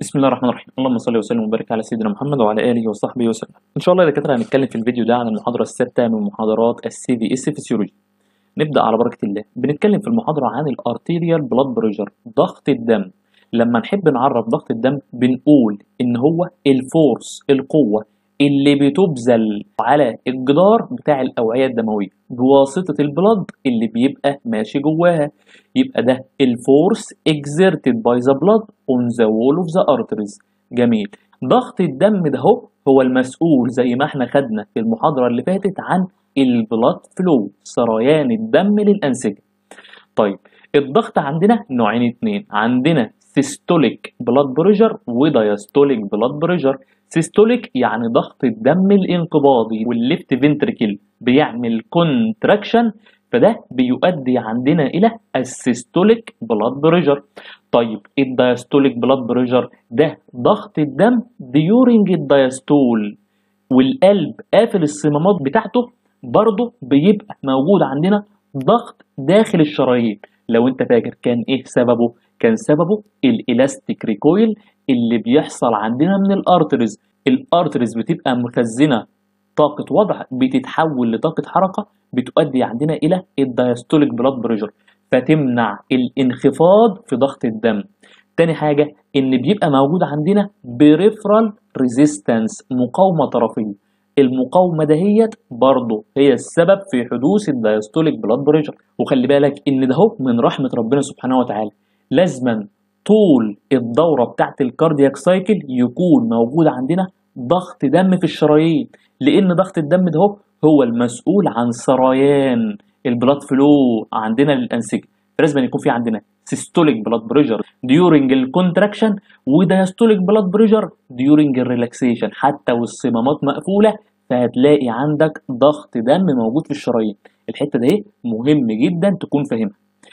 بسم الله الرحمن الرحيم اللهم صل وسلم وبارك على سيدنا محمد وعلى اله وصحبه وسلم ان شاء الله يا دكاتره هنتكلم في الفيديو ده عن المحاضره السادسه من محاضرات السي في اس فيسيولوجي نبدا على بركه الله بنتكلم في المحاضره عن الارتيريال بلاد بريشر ضغط الدم لما نحب نعرف ضغط الدم بنقول ان هو الفورس القوه اللي بتبذل على الجدار بتاع الاوعيه الدمويه بواسطه البلد اللي بيبقى ماشي جواها يبقى ده الفورس exerted by the blood on the wall of the arteries جميل ضغط الدم ده هو هو المسؤول زي ما احنا خدنا في المحاضرة اللي فاتت عن البلاد فلو سريان الدم للأنسجة طيب الضغط عندنا نوعين اتنين عندنا سيستوليك بلاد بريشر ودايستوليك بلاد بريشر سيستوليك يعني ضغط الدم الانقباضي والليفت فنتريكل بيعمل كونتراكشن فده بيؤدي عندنا الى السيستوليك بلاد بريشر طيب الدايستوليك بلاد بريشر ده ضغط الدم ديورنج الدايستول والقلب قافل الصمامات بتاعته برضه بيبقى موجود عندنا ضغط داخل الشرايين لو انت فاكر كان ايه سببه كان سببه الالاستيك ريكويل اللي بيحصل عندنا من الارتريز الارتريز بتبقى مخزنه طاقة وضع بتتحول لطاقة حركة بتؤدي عندنا إلى الدايستوليك بلاد بريشر فتمنع الانخفاض في ضغط الدم تاني حاجة إن بيبقى موجود عندنا بريفرال ريزيستنس مقاومة طرفية المقاومة دهيت برضه هي السبب في حدوث الدايستوليك بلاد بريشر وخلي بالك إن ده هو من رحمة ربنا سبحانه وتعالى لازما طول الدورة بتاعت الكاردياك سايكل يكون موجود عندنا ضغط دم في الشرايين لان ضغط الدم ده هو المسؤول عن سريان البلاد فلو عندنا للانسجه فلازم يكون في عندنا سيستوليك بلاد بريشر ديورنج الكونتراكشن ودايستوليك بلاد بريشر ديورنج الريلاكسيشن حتى والصمامات مقفوله فهتلاقي عندك ضغط دم موجود في الشرايين الحته دي مهم جدا تكون فاهمها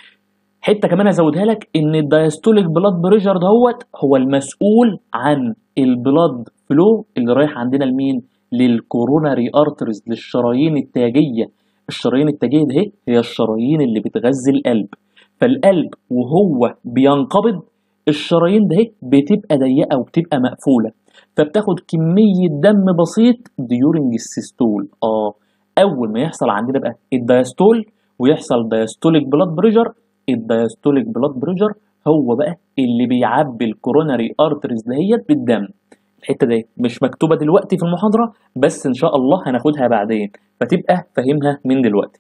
حته كمان ازودها لك ان الدايستوليك بلاد بريشر دهوت هو المسؤول عن البلاد فلو اللي رايح عندنا لمين للكوروناري ارترز للشرايين التاجيه الشرايين التاجيه ده هي الشرايين اللي بتغذي القلب فالقلب وهو بينقبض الشرايين ده بتبقى ضيقه وبتبقى مقفوله فبتاخد كميه دم بسيط ديورنج السيستول اه اول ما يحصل عندنا بقى الدايستول ويحصل دايستوليك بلاد بريشر الدايستوليك بلاد بريشر هو بقى اللي بيعبي الكوروناري ارترز دهيت بالدم الحته دي مش مكتوبه دلوقتي في المحاضره بس ان شاء الله هناخدها بعدين فتبقى فاهمها من دلوقتي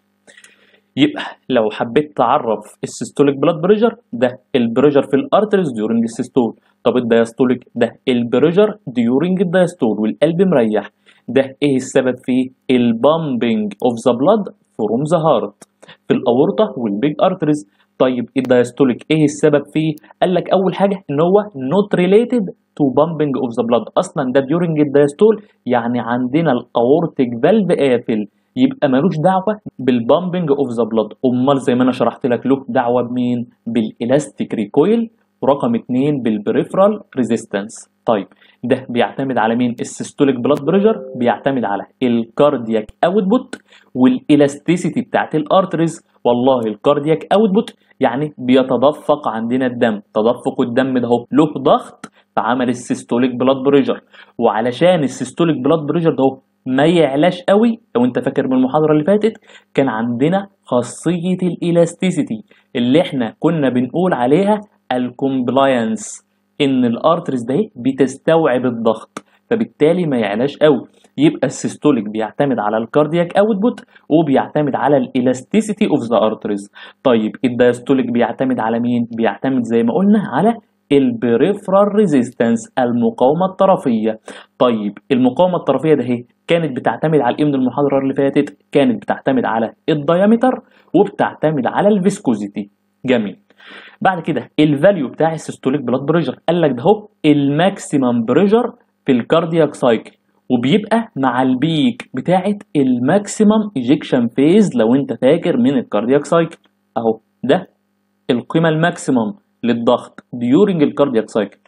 يبقى لو حبيت تعرف السيستوليك بلاد بريشر ده البريشر في الارترز ديورنج السيستول طب الدايستوليك ده البريشر ديورنج الدايستول والقلب مريح ده ايه السبب فيه البامبنج اوف ذا بلاد فروم ذا هارت في الاورطه والبيج ارترز طيب الدايستوليك ايه السبب فيه قال لك اول حاجه ان هو نوت ريليتد تو بامبنج اوف ذا بلاد اصلا ده ديورنج الدايستول يعني عندنا الاورتيك فالف قافل يبقى ملوش دعوه بالبامبنج اوف ذا بلاد امال زي ما انا شرحت لك له دعوه بمين بالالاستيك ريكويل ورقم اتنين بالبريفرال ريزيستنس طيب ده بيعتمد على مين السيستوليك بلاد بريشر بيعتمد على الكاردياك اوتبوت والالاستيسيتي بتاعت الارتريز والله الكاردياك اوتبوت يعني بيتدفق عندنا الدم تدفق الدم ده هو له ضغط فعمل السيستوليك بلاد بريشر وعلشان السيستوليك بلاد بريشر ده ما يعلاش قوي لو انت فاكر من المحاضره اللي فاتت كان عندنا خاصيه الالاستيسيتي اللي احنا كنا بنقول عليها الكومبلاينس ان الارترز ده بتستوعب الضغط فبالتالي ما يعلاش قوي يبقى السيستوليك بيعتمد على الكاردياك اوتبوت وبيعتمد على الالاستيسيتي اوف ذا ارترز طيب الدايستوليك بيعتمد على مين بيعتمد زي ما قلنا على البريفرال ريزيستنس المقاومه الطرفيه طيب المقاومه الطرفيه ده هي كانت بتعتمد على ايه من المحاضره اللي فاتت كانت بتعتمد على الدايمتر وبتعتمد على الفيسكوزيتي جميل بعد كده الفاليو بتاع السيستوليك بلاد بريشر قال لك ده هو الماكسيمم بريشر في الكاردياك سايكل وبيبقى مع البيك بتاعت الماكسيمم ايجكشن فيز لو انت فاكر من الكاردياك سايكل اهو ده القيمه الماكسيمم للضغط ديورنج الكاردياك سايكل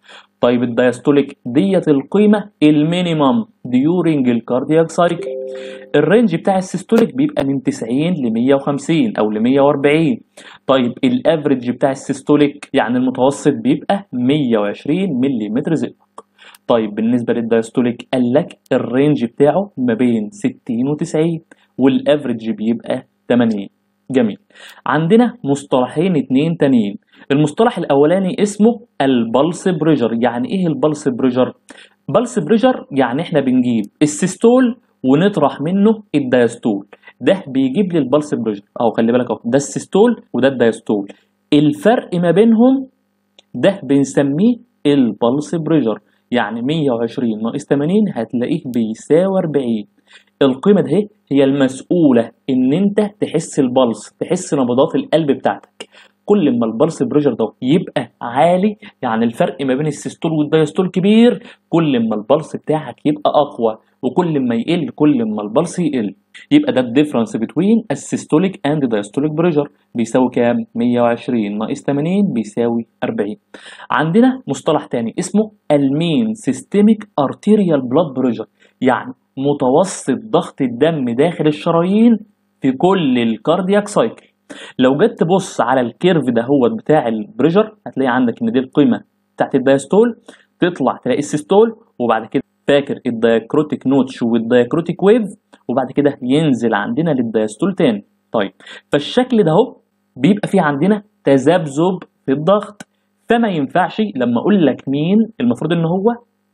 طيب الدايستوليك ديت القيمة المينيمم ديورنج الكاردياك سايكل الرينج بتاع السيستوليك بيبقى من 90 ل 150 او ل 140 طيب الافريج بتاع السيستوليك يعني المتوسط بيبقى 120 ملم زئبق طيب بالنسبة للدايستوليك قال لك الرينج بتاعه ما بين 60 و 90 والافريج بيبقى 80 جميل عندنا مصطلحين اتنين تانيين المصطلح الاولاني اسمه البلس بريجر يعني ايه البلس بريجر بلس بريجر يعني احنا بنجيب السيستول ونطرح منه الدايستول ده بيجيب لي البلس بريجر اهو خلي بالك اهو ده السيستول وده الدايستول الفرق ما بينهم ده بنسميه البلس بريجر يعني 120 ناقص 80 هتلاقيه بيساوي 40 القيمة دي هي المسؤولة إن أنت تحس البلس تحس نبضات القلب بتاعتك كل ما البلس بريشر ده يبقى عالي يعني الفرق ما بين السيستول والدايستول كبير كل ما البلس بتاعك يبقى أقوى وكل ما يقل كل ما البلس يقل يبقى ده الديفرنس بين السيستوليك اند دايستوليك بريشر بيساوي كام 120 ناقص 80 بيساوي 40 عندنا مصطلح تاني اسمه المين سيستميك ارتيريال بلاد بريشر يعني متوسط ضغط الدم داخل الشرايين في كل الكاردياك سايكل لو جيت تبص على الكيرف ده هو بتاع البريشر هتلاقي عندك ان دي القيمه بتاعت الدايستول تطلع تلاقي السيستول وبعد كده فاكر الدايكروتيك نوتش والدايكروتيك ويف وبعد كده ينزل عندنا للدايستول تاني طيب فالشكل ده اهو بيبقى فيه عندنا تذبذب في الضغط فما ينفعش لما اقول لك مين المفروض ان هو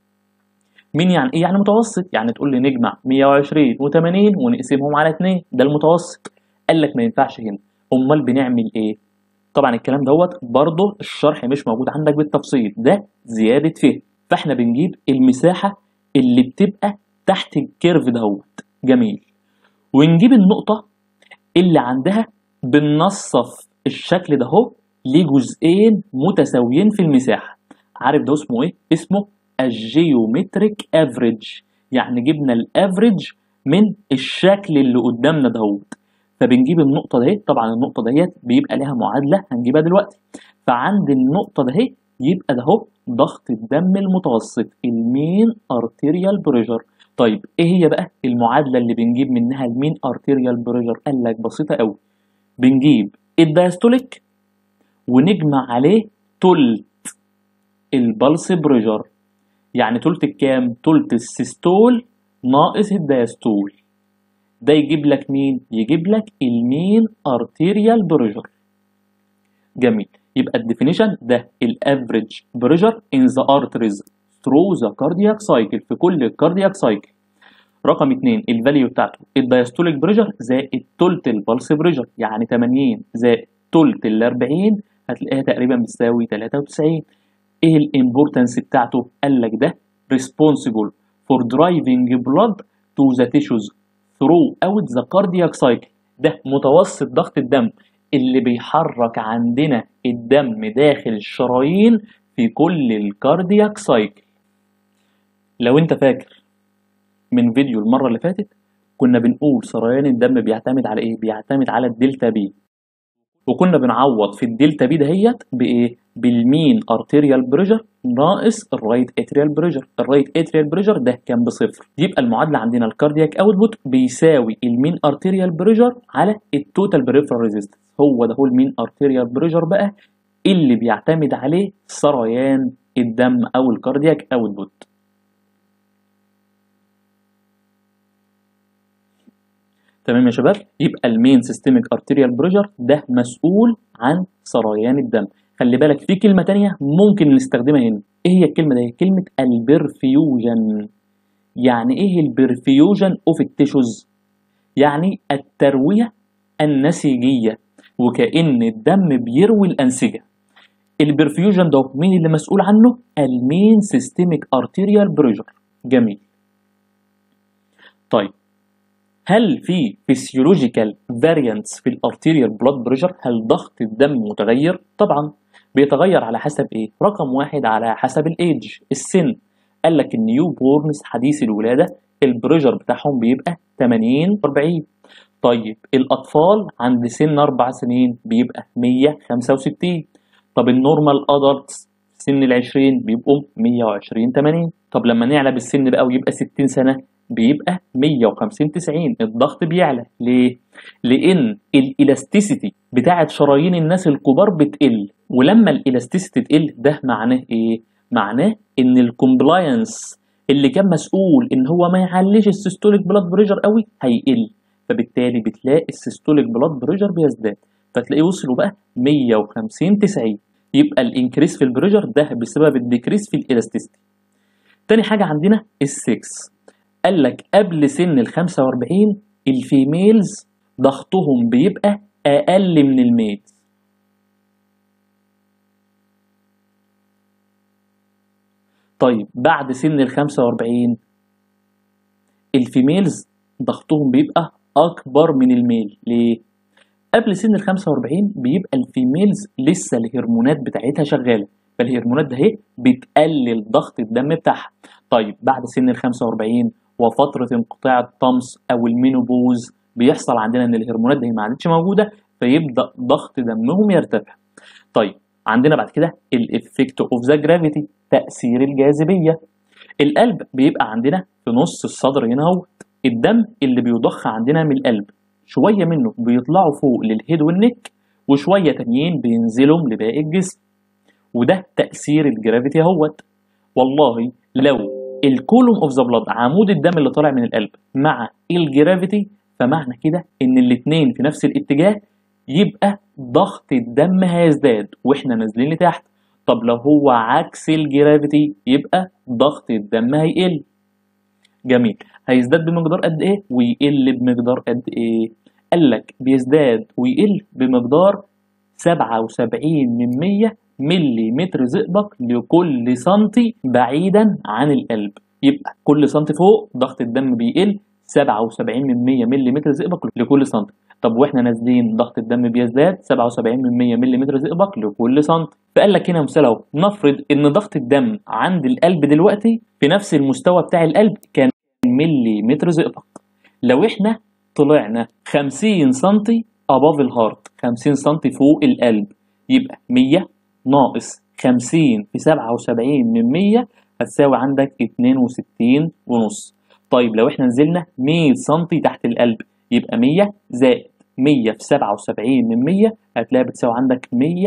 مين يعني ايه يعني متوسط يعني تقول لي نجمع 120 و80 ونقسمهم على 2 ده المتوسط قال لك ما ينفعش هنا امال بنعمل ايه طبعا الكلام دوت برضه الشرح مش موجود عندك بالتفصيل ده زياده فهم فاحنا بنجيب المساحه اللي بتبقى تحت الكيرف دهوت جميل ونجيب النقطه اللي عندها بننصف الشكل ده اهو لجزئين متساويين في المساحه عارف ده اسمه ايه اسمه الجيومتريك افريج يعني جبنا الافريج من الشكل اللي قدامنا دهوت فبنجيب النقطه دهي طبعا النقطه دهيت بيبقى لها معادله هنجيبها دلوقتي فعند النقطه دهي يبقى ده هو ضغط الدم المتوسط المين ارتيريال بريشر طيب ايه هي بقى المعادله اللي بنجيب منها المين ارتيريال بريشر قال لك بسيطه قوي بنجيب الدايستوليك ونجمع عليه تلت البلس بريشر يعني تلت الكام تلت السيستول ناقص الدايستول ده يجيب لك مين يجيب لك المين ارتيريال بريشر جميل يبقى الديفينيشن ده الافريج بريشر ان ذا ارتريز ثرو ذا كاردياك سايكل في كل الكاردياك سايكل رقم 2 الفاليو بتاعته الدايستوليك بريشر زائد تلت البلس بريشر يعني 80 زائد تلت ال 40 هتلاقيها تقريبا بتساوي 93 ايه الامبورتنس بتاعته قال لك ده responsible for driving blood to the tissues throughout the cardiac cycle ده متوسط ضغط الدم اللي بيحرك عندنا الدم داخل الشرايين في كل الكاردياك سايكل لو انت فاكر من فيديو المرة اللي فاتت كنا بنقول سريان الدم بيعتمد على ايه بيعتمد على الدلتا بي وكنا بنعوض في الدلتا بي دهيت بايه بالمين ارتيريال بريشر ناقص الرايت اتريال بريشر الرايت اتريال بريشر ده كان بصفر يبقى المعادله عندنا الكاردياك اوتبوت بيساوي المين ارتيريال بريشر على التوتال بريفرال ريزيستنس هو ده هو المين ارتيريال بريشر بقى اللي بيعتمد عليه سريان الدم او الكاردياك اوتبوت تمام يا شباب يبقى المين سيستميك ارتيريال بريشر ده مسؤول عن سريان الدم خلي بالك في كلمة تانية ممكن نستخدمها هنا ايه هي الكلمة دي كلمة البرفيوجن يعني ايه البرفيوجن اوف التيشوز يعني التروية النسيجية وكأن الدم بيروي الأنسجة البرفيوجن ده مين اللي مسؤول عنه المين سيستميك ارتيريال بريشر جميل طيب هل في فيسيولوجيكال فاريانتس في الارتيريال بلاد بريشر هل ضغط الدم متغير طبعا بيتغير على حسب ايه رقم واحد على حسب الايدج السن قال لك النيو بورنز حديث الولاده البريشر بتاعهم بيبقى 80 40 طيب الاطفال عند سن اربع سنين بيبقى 165 طب النورمال ادلتس سن العشرين بيبقوا 120 80 طب لما نعلى بالسن بقى ويبقى 60 سنة بيبقى 150 90 الضغط بيعلى ليه؟ لأن الإلاستيسيتي بتاعت شرايين الناس الكبار بتقل ولما الإلاستيسيتي تقل ده معناه إيه؟ معناه إن الكومبلاينس اللي كان مسؤول إن هو ما يعليش السيستوليك بلاد بريشر قوي هيقل فبالتالي بتلاقي السيستوليك بلاد بريشر بيزداد فتلاقيه وصلوا بقى 150 90 يبقى الانكريس في البريشر ده بسبب الديكريس في الالاستيستي تاني حاجة عندنا السكس قال لك قبل سن ال 45 الفيميلز ضغطهم بيبقى أقل من الميلز طيب بعد سن ال 45 الفيميلز ضغطهم بيبقى أكبر من الميل ليه؟ قبل سن ال 45 بيبقى الفيميلز لسه الهرمونات بتاعتها شغالة فالهرمونات ده اهي بتقلل ضغط الدم بتاعها طيب بعد سن ال 45 وفترة انقطاع الطمس أو المينوبوز بيحصل عندنا إن الهرمونات دي ما عادتش موجودة فيبدأ ضغط دمهم يرتفع. طيب عندنا بعد كده الإفكت أوف ذا جرافيتي تأثير الجاذبية. القلب بيبقى عندنا في نص الصدر هنا اهو الدم اللي بيضخ عندنا من القلب شوية منه بيطلعوا فوق للهيد والنك وشوية تانيين بينزلوا لباقي الجسم. وده تأثير الجرافيتي اهوت. والله لو الكولوم اوف ذا بلاد عمود الدم اللي طالع من القلب مع الجرافيتي فمعنى كده ان الاتنين في نفس الاتجاه يبقى ضغط الدم هيزداد واحنا نازلين لتحت طب لو هو عكس الجرافيتي يبقى ضغط الدم هيقل جميل هيزداد بمقدار قد ايه ويقل بمقدار قد ايه قال لك بيزداد ويقل بمقدار 77 من 100 ملي متر زئبق لكل سنتي بعيدا عن القلب يبقى كل سنتي فوق ضغط الدم بيقل 77 من 100 ملي متر زئبق لكل سنتي طب واحنا نازلين ضغط الدم بيزداد 77 من 100 ملي متر زئبق لكل سنتي فقال لك هنا مثال اهو نفرض ان ضغط الدم عند القلب دلوقتي في نفس المستوى بتاع القلب كان ملي متر زئبق لو احنا طلعنا 50 سنتي above الهارت 50 سنتي فوق القلب يبقى 100 ناقص 50 في 77 من 100 هتساوي عندك 62 ونص طيب لو احنا نزلنا 100 سم تحت القلب يبقى 100 زائد 100 في 77 من 100 هتلاقيها بتساوي عندك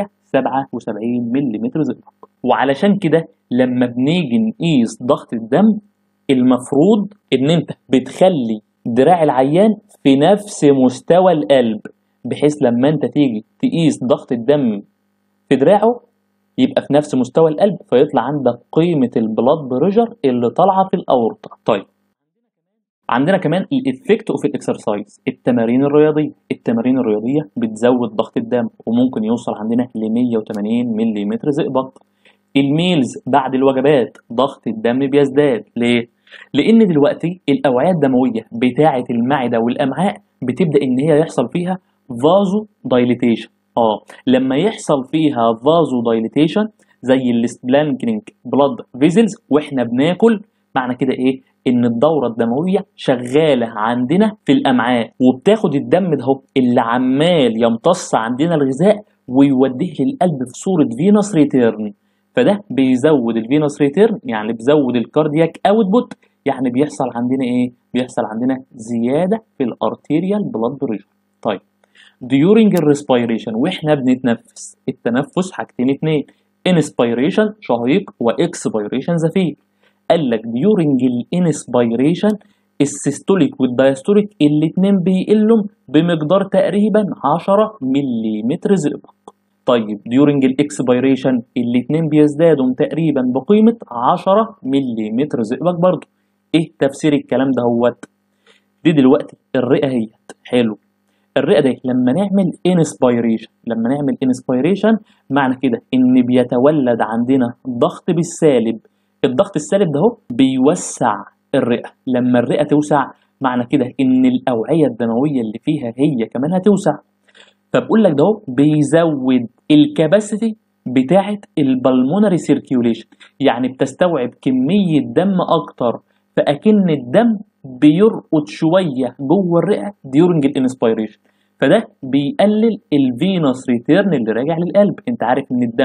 177 ملم زئبق وعلشان كده لما بنيجي نقيس ضغط الدم المفروض ان انت بتخلي دراع العيان في نفس مستوى القلب بحيث لما انت تيجي تقيس ضغط الدم في دراعه يبقى في نفس مستوى القلب فيطلع عندك قيمة البلاد بريشر اللي طالعة في الأورطة طيب عندنا كمان الافكت اوف الاكسرسايز التمارين الرياضيه التمارين الرياضيه بتزود ضغط الدم وممكن يوصل عندنا ل 180 ملم زئبق الميلز بعد الوجبات ضغط الدم بيزداد ليه لان دلوقتي الاوعيه الدمويه بتاعه المعده والامعاء بتبدا ان هي يحصل فيها فازو دايليتيشن اه لما يحصل فيها فازو دايليتيشن زي السبلانكينج بلاد فيزلز واحنا بناكل معنى كده ايه ان الدوره الدمويه شغاله عندنا في الامعاء وبتاخد الدم ده اللي عمال يمتص عندنا الغذاء ويوديه للقلب في صوره فينوس ريتيرن فده بيزود الفينوس ريتيرن يعني بيزود الكاردياك اوتبوت يعني بيحصل عندنا ايه بيحصل عندنا زياده في الارتيريال بلاد بريشر طيب during الريسبيريشن واحنا بنتنفس التنفس حاجتين اتنين انسبيريشن شهيق واكسبيريشن زفير قال لك during الانسبيريشن السيستوليك والدايستوليك الاتنين بيقلوا بمقدار تقريبا 10 ملم زئبق طيب during الاكسبيريشن الاتنين بيزدادوا تقريبا بقيمة 10 ملم زئبق برضه ايه تفسير الكلام ده هوت دي دلوقتي الرئة هيت حلو الرئة دي لما نعمل انسبيريشن لما نعمل انسبيريشن معنى كده ان بيتولد عندنا ضغط بالسالب الضغط السالب ده هو بيوسع الرئة لما الرئة توسع معنى كده ان الاوعية الدموية اللي فيها هي كمان هتوسع فبقول لك ده بيزود الكباسيتي بتاعة البلمونري سيركيوليشن يعني بتستوعب كمية دم اكتر فاكن الدم بيرقد شوية جوه الرئة ديورنج الانسبيريشن فده بيقلل الفينوس ريتيرن اللي راجع للقلب انت عارف ان الدم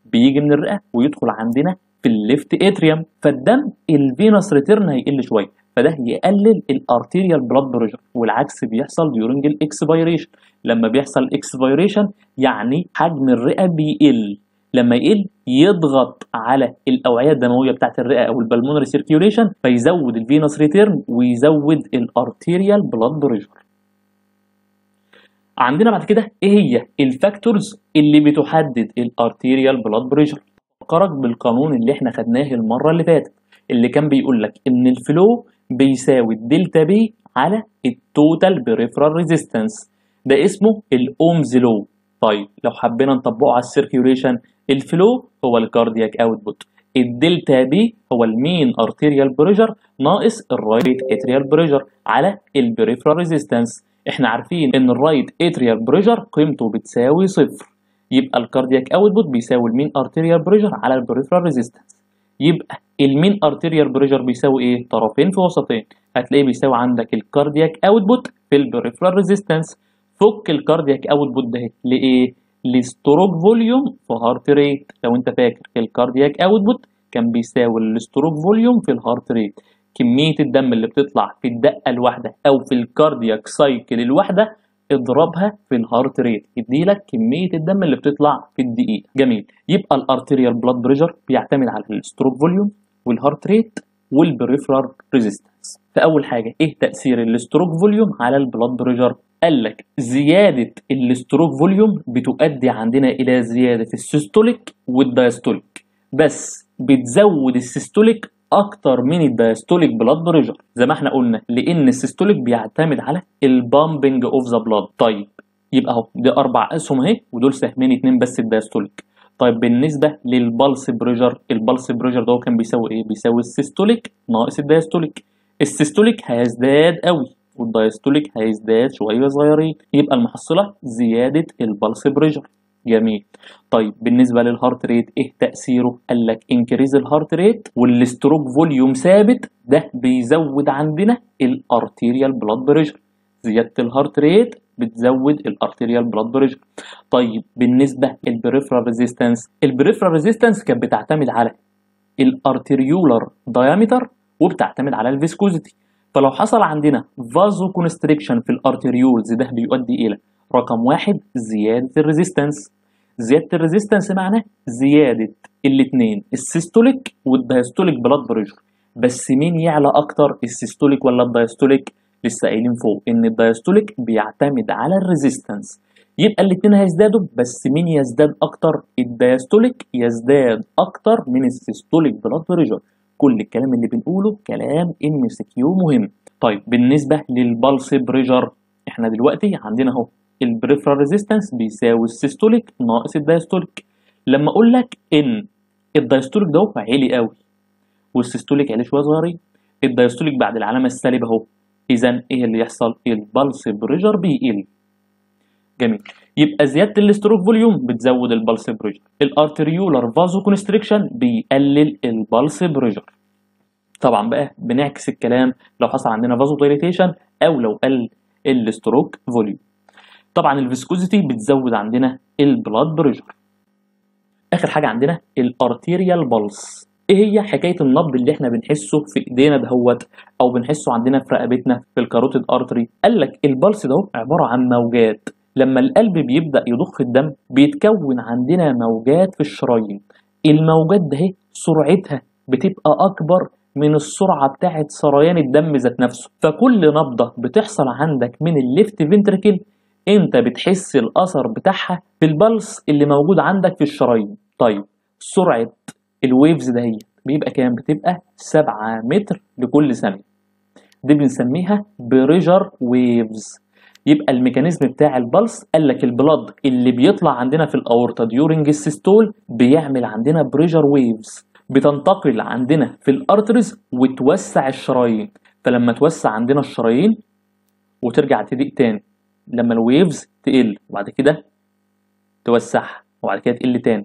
بيجي من الرئه ويدخل عندنا في الليفت اتريوم فالدم الفينوس ريتيرن هيقل شويه فده يقلل الارتيريال بلاد بريشر والعكس بيحصل ديورنج الاكسبيريشن لما بيحصل اكسبيريشن يعني حجم الرئه بيقل لما يقل يضغط على الاوعيه الدمويه بتاعت الرئه او البلمونري سيركيوليشن فيزود الفينوس ريتيرن ويزود الارتيريال بلاد بريشر عندنا بعد كده ايه هي الفاكتورز اللي بتحدد الارتيريال بلاد بريشر فكرك بالقانون اللي احنا خدناه المره اللي فاتت اللي كان بيقول لك ان الفلو بيساوي الدلتا بي على التوتال بريفرال ريزيستنس ده اسمه الاومز لو طيب لو حبينا نطبقه على السيركيوليشن الفلو هو الكاردياك اوتبوت الدلتا بي هو المين ارتيريال بريشر ناقص الرايت اتريال بريشر على البريفرال ريزيستنس احنا عارفين ان الرايت اتريال بريشر قيمته بتساوي صفر يبقى الكاردياك اوتبوت بيساوي المين ارتيريال بريشر على البريفرال ريزيستنس يبقى المين ارتيريال بريشر بيساوي ايه طرفين في وسطين هتلاقيه بيساوي عندك الكاردياك اوتبوت في البريفرال ريزيستنس فك الكاردياك اوتبوت ده لايه لستروك فوليوم في هارت ريت لو انت فاكر الكاردياك اوتبوت كان بيساوي الستروك فوليوم في الهارت ريت كمية الدم اللي بتطلع في الدقة الواحدة أو في الكاردياك سايكل الواحدة اضربها في الهارت ريت يدي لك كمية الدم اللي بتطلع في الدقيقة جميل يبقى الارتيريال بلاد بريشر بيعتمد على الستروك فوليوم والهارت ريت والبريفرال ريزيستنس فأول حاجة إيه تأثير الستروك فوليوم على البلاد بريشر قال لك زيادة الستروك فوليوم بتؤدي عندنا إلى زيادة السيستوليك والدايستوليك بس بتزود السيستوليك اكتر من الدايستوليك بلاد بريشر زي ما احنا قلنا لان السيستوليك بيعتمد على البامبنج اوف ذا بلاد طيب يبقى اهو دي اربع اسهم اهي ودول سهمين اتنين بس الدايستوليك طيب بالنسبه للبلس بريشر البلس بريشر ده كان بيساوي ايه بيساوي السيستوليك ناقص الدايستوليك السيستوليك هيزداد قوي والدايستوليك هيزداد شويه صغيرين يبقى المحصله زياده البلس بريشر جميل طيب بالنسبة للهارت ريت ايه تأثيره؟ قال لك انكريز الهارت ريت والستروك فوليوم ثابت ده بيزود عندنا الارتيريال بلاد بريشر زيادة الهارت ريت بتزود الارتيريال بلاد بريشر طيب بالنسبة للبريفرال ريزيستنس البريفرال ريزيستنس كانت بتعتمد على الارتريولار دايمتر وبتعتمد على الفيسكوزيتي فلو حصل عندنا فازو كونستريكشن في الارتريولز ده بيؤدي الى رقم واحد زيادة الريزيستنس زيادة الريزيستنس معناه زيادة الاثنين السيستوليك والدايستوليك بلاد بريشر بس مين يعلى اكتر السيستوليك ولا الدايستوليك لسه قايلين فوق ان الدايستوليك بيعتمد على الريزيستنس يبقى الاثنين هيزدادوا بس مين يزداد اكتر الدايستوليك يزداد اكتر من السيستوليك بلاد بريشر كل الكلام اللي بنقوله كلام ام سي كيو مهم طيب بالنسبه للبلس بريشر احنا دلوقتي عندنا اهو البريفرال ريزيستنس بيساوي السيستوليك ناقص الدايستوليك لما اقول لك ان الدايستوليك ده عالي قوي والسيستوليك عالي شويه صغيرين الدايستوليك بعد العلامه السالبه اهو اذا ايه اللي يحصل البلس بريشر بيقل جميل يبقى زياده الاستروك فوليوم بتزود البلس بريشر الارتريولار فازو كونستريكشن بيقلل البلس بريشر طبعا بقى بنعكس الكلام لو حصل عندنا فازو دايليتيشن او لو قل الاستروك فوليوم طبعا الفيسكوزيتي بتزود عندنا البلاد بريشر اخر حاجه عندنا الارتيريال بلس ايه هي حكايه النبض اللي احنا بنحسه في ايدينا دهوت او بنحسه عندنا في رقبتنا في الكاروتيد ارتري قال لك البلس ده عباره عن موجات لما القلب بيبدا يضخ الدم بيتكون عندنا موجات في الشرايين الموجات ده سرعتها بتبقى اكبر من السرعه بتاعه سريان الدم ذات نفسه فكل نبضه بتحصل عندك من الليفت فنتركل انت بتحس الاثر بتاعها في البلس اللي موجود عندك في الشرايين طيب سرعه الويفز ده هي بيبقى كام بتبقى 7 متر لكل ثانيه دي بنسميها بريجر ويفز يبقى الميكانيزم بتاع البلس قال لك البلد اللي بيطلع عندنا في الاورطه ديورنج السيستول بيعمل عندنا بريجر ويفز بتنتقل عندنا في الارتريز وتوسع الشرايين فلما توسع عندنا الشرايين وترجع تضيق تاني لما الويفز تقل وبعد كده توسعها وبعد كده تقل تاني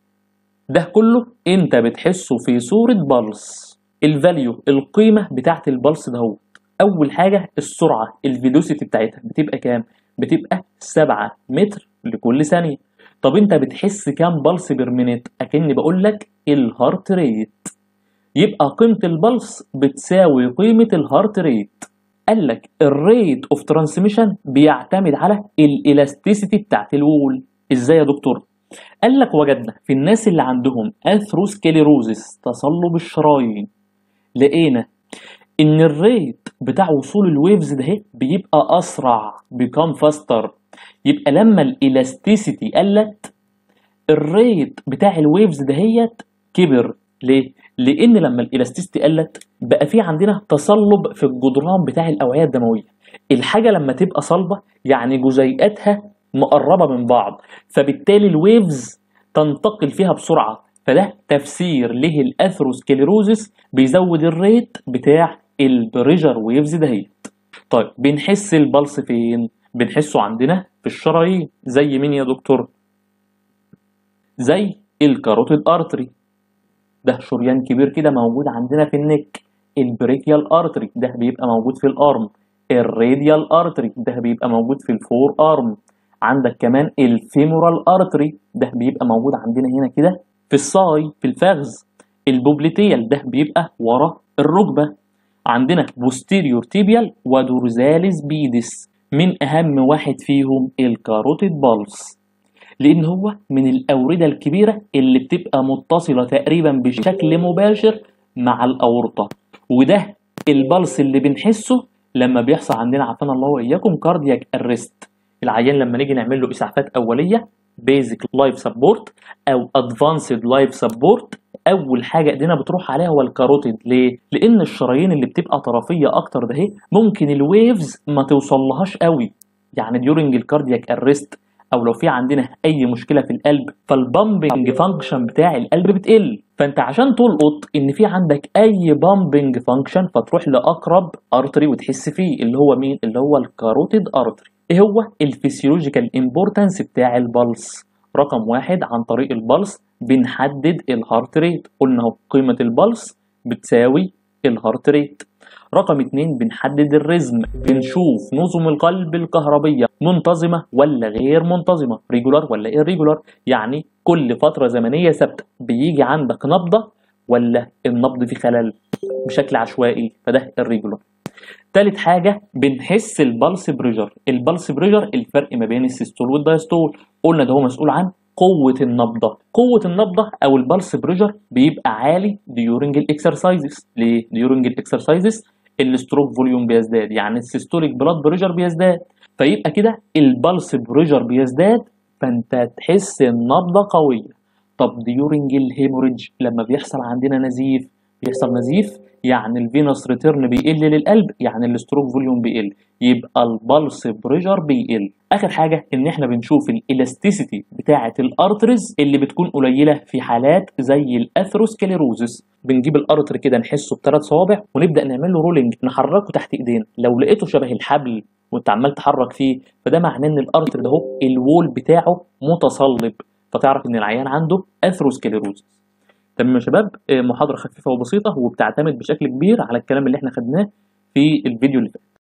ده كله انت بتحسه في صورة بلس الفاليو القيمة بتاعت البلس ده هو اول حاجة السرعة الفيلوسيتي بتاعتها بتبقى كام بتبقى 7 متر لكل ثانية طب انت بتحس كام بلس بير مينيت اكني بقول لك الهارت ريت يبقى قيمه البلس بتساوي قيمه الهارت ريت قال لك الريت اوف ترانسميشن بيعتمد على الالاستيسيتي بتاعت الوول ازاي يا دكتور قال لك وجدنا في الناس اللي عندهم اثروسكليروزس تصلب الشرايين لقينا ان الريت بتاع وصول الويفز ده بيبقى اسرع بيكام فاستر يبقى لما الالاستيسيتي قلت الريت بتاع الويفز دهيت كبر ليه لان لما الالاستيسيتي قلت بقى في عندنا تصلب في الجدران بتاع الاوعيه الدمويه الحاجه لما تبقى صلبه يعني جزيئاتها مقربه من بعض فبالتالي الويفز تنتقل فيها بسرعه فده تفسير ليه الاثروسكليروزس بيزود الريت بتاع البريجر ويفز دهيت طيب بنحس البلس فين بنحسه عندنا في الشرايين زي مين يا دكتور زي الكاروتيد ارتري ده شريان كبير كده موجود عندنا في النك البريكيال ارتري ده بيبقى موجود في الارم الراديال ارتري ده بيبقى موجود في الفور ارم عندك كمان الفيمورال ارتري ده بيبقى موجود عندنا هنا كده في الصاي في الفخذ البوبليتيال ده بيبقى ورا الركبه عندنا بوستيريور تيبيال ودورزاليس بيدس من اهم واحد فيهم الكاروتيد بالس لان هو من الاورده الكبيره اللي بتبقى متصله تقريبا بشكل مباشر مع الاورطه وده البلس اللي بنحسه لما بيحصل عندنا عافانا الله واياكم كاردياك ارست العيان لما نيجي نعمل له اسعافات اوليه بيزك لايف سبورت او ادفانسد لايف سبورت اول حاجه ايدينا بتروح عليها هو الكاروتيد ليه لان الشرايين اللي بتبقى طرفيه اكتر ده هي ممكن الويفز ما توصلهاش قوي يعني ديورنج الكاردياك ارست او لو في عندنا اي مشكله في القلب فالبامبنج فانكشن بتاع القلب بتقل فانت عشان تلقط ان في عندك اي بامبنج فانكشن فتروح لاقرب ارتري وتحس فيه اللي هو مين اللي هو الكاروتيد ارتري ايه هو الفسيولوجيكال امبورتنس بتاع البلس رقم واحد عن طريق البلس بنحدد الهارت ريت قلنا اهو قيمه البلس بتساوي الهارت ريت رقم اتنين بنحدد الرزم بنشوف نظم القلب الكهربية منتظمة ولا غير منتظمة ريجولار ولا irregular يعني كل فترة زمنية ثابتة بيجي عندك نبضة ولا النبض فيه خلل بشكل عشوائي فده الريجولار تالت حاجة بنحس البلس بريجر البلس بريجر الفرق ما بين السيستول والدايستول قلنا ده هو مسؤول عن قوة النبضة قوة النبضة أو البلس بريجر بيبقى عالي ديورنج الإكسرسايزز ليه؟ ديورنج الإكسرسايزز الستروك فوليوم بيزداد يعني السيستوليك بلاد بريشر بيزداد فيبقى كده البلس بريشر بيزداد فانت تحس النبضه قويه طب ديورنج الهيموريدج لما بيحصل عندنا نزيف بيحصل نزيف يعني الفينوس ريتيرن بيقل للقلب يعني الستروك فوليوم بيقل يبقى البلس بريشر بيقل اخر حاجه ان احنا بنشوف الالاستيسيتي بتاعه الارترز اللي بتكون قليله في حالات زي الاثروسكليروزس بنجيب الارتر كده نحسه بثلاث صوابع ونبدا نعمل له رولينج نحركه تحت ايدينا لو لقيته شبه الحبل وانت عمال تحرك فيه فده معناه ان الارتر ده هو الوول بتاعه متصلب فتعرف ان العيان عنده اثروسكليروزس تمام يا شباب محاضره خفيفه وبسيطه وبتعتمد بشكل كبير على الكلام اللي احنا خدناه في الفيديو اللي فات